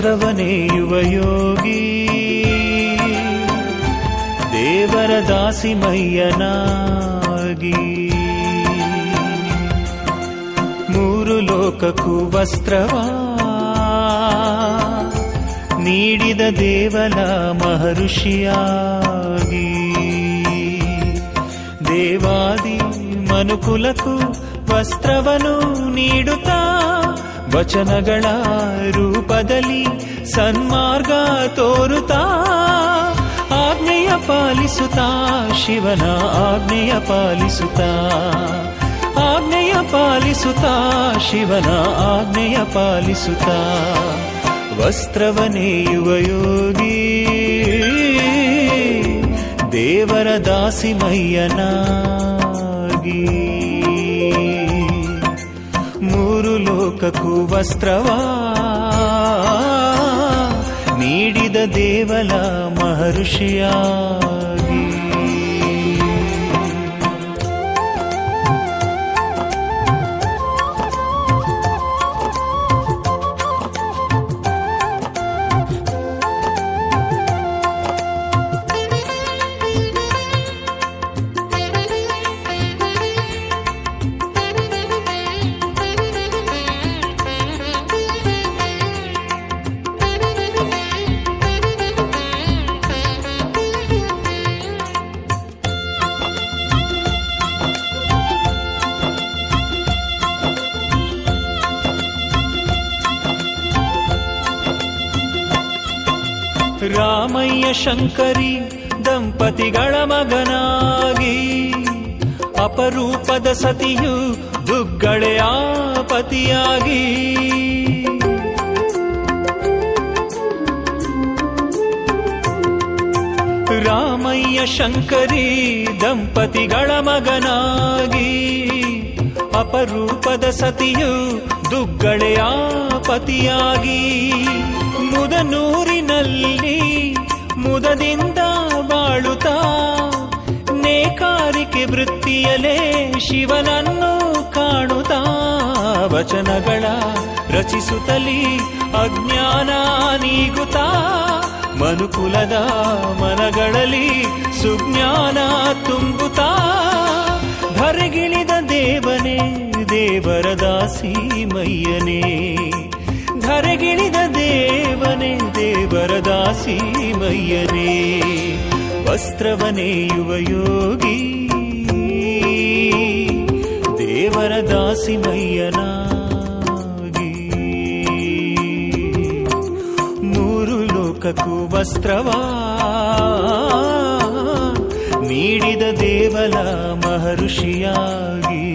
ವಸ್ತ್ರವನೇಯುವ ಯೋಗಿ ದೇವರ ದಾಸಿ ಮಯ್ಯನಾಗಿ ಮೂರು ಲೋಕಕ್ಕೂ ವಸ್ತ್ರವಾ ನೀಡಿದ ದೇವಲ ಮಹರ್ಷಿಯಾಗಿ ದೇವಾದಿ ಮನುಕುಲಕ್ಕೂ ವಸ್ತ್ರವನ್ನು ನೀಡುತ್ತಾ ವಚನಗಳ ರೂಪದಲ್ಲಿ ಸನ್ಮಾರ್ಗ ತೋರುತ್ತಾ ಆಜ್ಞೆಯ ಪಾಲಿಸುತ್ತಾ ಶಿವನ ಆಜ್ಞೆಯ ಪಾಲಿಸುತ್ತಾ ಆಜ್ಞೆಯ ಪಾಲಿಸುತ್ತಾ ಶಿವನ ಆಜ್ಞೆಯ ಪಾಲಿಸುತ್ತಾ ವಸ್ತ್ರವನೇಯುವ ಯೋಗಿ ದೇವರ ದಾಸಿ ಮಯ್ಯನಾಗಿ ಮೂರು ಲೋಕಕ್ಕೂ ವಸ್ತ್ರವಾ ನೀಡಿದ ದೇವಲ ಮಹರ್ಷಿಯಾಗಿ ರಾಮಯ್ಯ ಶಂಕರಿ ದಂಪತಿಗಳ ಮಗನಾಗಿ ಅಪರೂಪದ ಸತಿಯು ದುಗ್ಗಳೆಯ ಪತಿಯಾಗಿ ರಾಮಯ್ಯ ಶಂಕರಿ ದಂಪತಿಗಳ ಮಗನಾಗಿ ಅಪರೂಪದ ಸತಿಯು ದುಗ್ಗಳೆಯ ಪತಿಯಾಗಿ ಮುದನೂರಿನಲ್ಲಿ ಮುದದಿಂದ ಬಾಳುತ್ತಾ ನೇಕಾರಿಕೆ ವೃತ್ತಿಯಲೇ ಶಿವನನ್ನು ಕಾಣುತ್ತಾ ವಚನಗಳ ರಚಿಸುತ್ತಲಿ ಅಜ್ಞಾನ ನೀಗುತ್ತಾ ಮನುಕುಲದ ಮನಗಳಲ್ಲಿ ಸುಜ್ಞಾನ ತುಂಬುತ್ತಾ ಧರೆಗಿಳಿದ ದೇವನೇ ದೇವರ ದಾಸಿ ಮಯ್ಯನೇ ಧರೆಗಿಳಿದ ದೇವನೇ ದೇವರ ದಾಸಿ ಮಯ್ಯನೇ ವಸ್ತ್ರವನೇಯುವ ಯೋಗಿ ದೇವರ ದಾಸಿ ಮಯ್ಯನಾಗಿ ಮೂರು ಲೋಕಕ್ಕೂ ವಸ್ತ್ರವಾ ನೀಡಿದ ದೇವಲ ಮಹರ್ಷಿಯಾಗಿ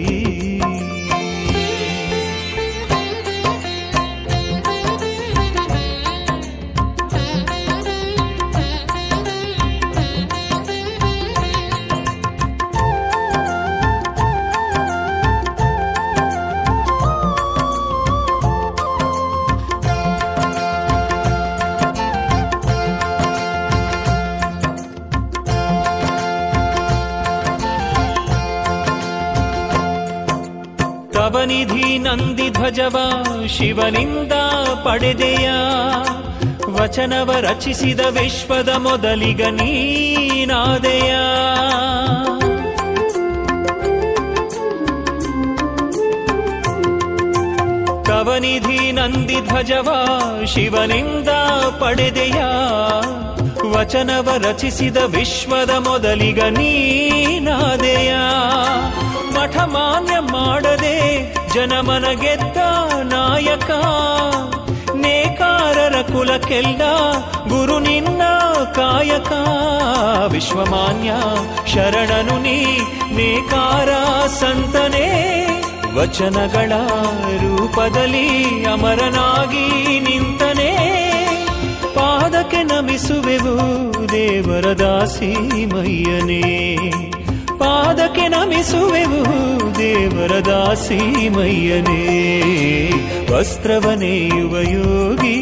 ತವನಿಧಿ ನಂದಿ ಧ್ವಜವ ಶಿವನಿಂದ ಪಡೆದೆಯ ವಚನವ ರಚಿಸಿದ ವಿಶ್ವದ ಮೊದಲಿಗ ನೀನಾದೆಯ ತವನಿಧಿ ನಂದಿ ಧ್ವಜವ ಶಿವನಿಂದ ಪಡೆದೆಯ ವಚನವ ರಚಿಸಿದ ವಿಶ್ವದ ಮೊದಲಿಗ ನೀನಾದೆಯ ಮಠ ಮಾನ್ಯ ಮಾಡದೆ ಜನಮನ ಗೆದ್ದ ನಾಯಕ ನೇಕಾರರ ಕುಲಕ್ಕೆಲ್ಲ ಗುರು ನಿನ್ನ ಕಾಯಕ ವಿಶ್ವಮಾನ್ಯ ಶರಣನು ನೀ ನೇಕಾರ ಸಂತನೇ ವಚನಗಳ ರೂಪದಲ್ಲಿ ಅಮರನಾಗಿ ನಿಂತನೇ ಪಾದಕ್ಕೆ ನಮಿಸುವೆವು ದೇವರ ದಾಸಿ ಮಯ್ಯನೇ ಪಾದಕ್ಕೆ ನಮಿಸುವೆವು ದೇವರ ದಾಸಿ ಮಯ್ಯನೇ ವಸ್ತ್ರವನೇಯುವ ಯೋಗಿ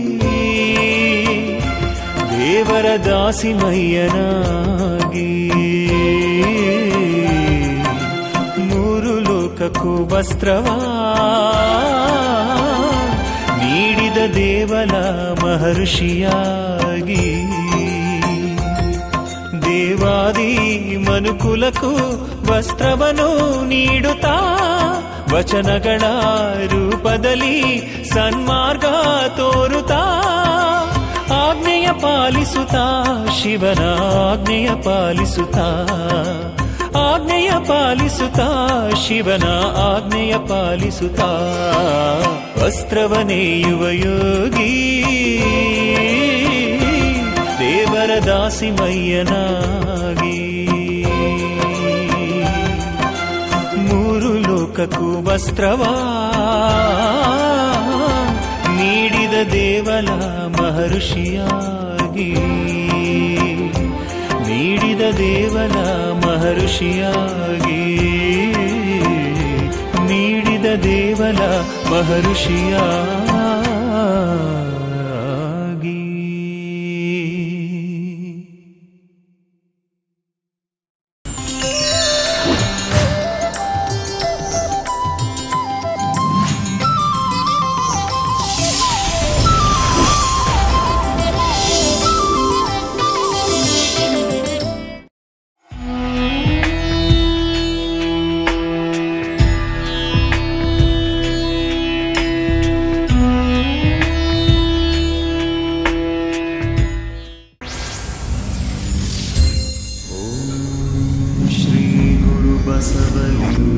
ದೇವರ ದಾಸಿ ಮಯ್ಯನಾಗಿ ಮೂರು ಲೋಕಕ್ಕೂ ವಸ್ತ್ರವಾ ನೀಡಿ ನೀಡಿದ ದೇವಲ ಮಹರ್ಷಿಯಾಗಿ ದೇವಾದಿ ಮನುಕುಲಕ್ಕೂ ವಸ್ತ್ರವನ್ನು ನೀಡುತ್ತಾ ವಚನಗಳ ರೂಪದಲ್ಲಿ ಸನ್ಮಾರ್ಗ ತೋರುತ್ತಾ ಆಜ್ಞೆಯ ಪಾಲಿಸುತ್ತಾ ಶಿವನ ಆಜ್ಞೆಯ ಪಾಲಿಸುತ್ತಾ ಆಜ್ಞೆಯ ಪಾಲಿಸುತ್ತಾ ಶಿವನ ಆಜ್ಞೆಯ ಪಾಲಿಸುತ್ತಾ ವಸ್ತ್ರವನೇಯುವ ಯೋಗಿ ದೇವರ ದಾಸಿಮಯ್ಯನಾಗಿ ಮೂರು ಲೋಕಕ್ಕೂ ವಸ್ತ್ರವಾ ನೀಡಿದ ದೇವಲ ಮಹರ್ಷಿಯಾಗಿ ನೀಡಿದ ದೇವಲ ಮಹರ್ಷಿಯಾಗಿ ನೀಡಿದ ದೇವಲ ಮಹರ್ಷಿಯಾಗಿ ಶ್ರೀ ಗುರು ಬಸವಲಿಂಗ